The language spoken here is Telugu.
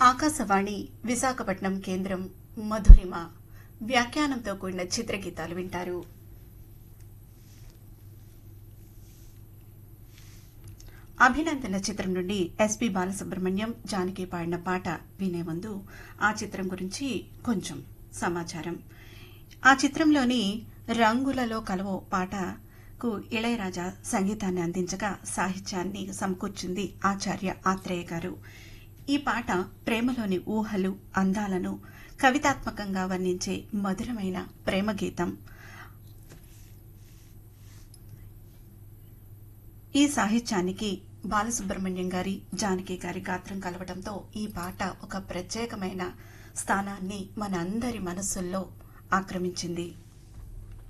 ఆకాశవాణి విశాఖపట్నం కేంద్రం మధురిమ వ్యాఖ్యానంతో కూడిన చిత్రగీతాలు వింటారు అభినందన చిత్రం నుండి ఎస్పి బాలసుబ్రహ్మణ్యం జానకి పాడిన పాట వినే ముందు ఆ చిత్రం గురించి కొంచెం సమాచారం ఆ చిత్రంలోని రంగులలో కలవో పాటకు ఇళయరాజా సంగీతాన్ని అందించగా సాహిత్యాన్ని సమకూర్చింది ఆచార్య ఆత్రేయ గారు ఈ పాట ప్రేమలోని ఊహలు అందాలను కవితాత్మకంగా వర్ణించే మధురమైన ప్రేమ గీతం ఈ సాహిత్యానికి బాలసుబ్రహ్మణ్యం గారి జానకి గారి గాత్రం కలవడంతో ఈ పాట ఒక ప్రత్యేకమైన స్థానాన్ని మనందరి మనస్సుల్లో ఆక్రమించింది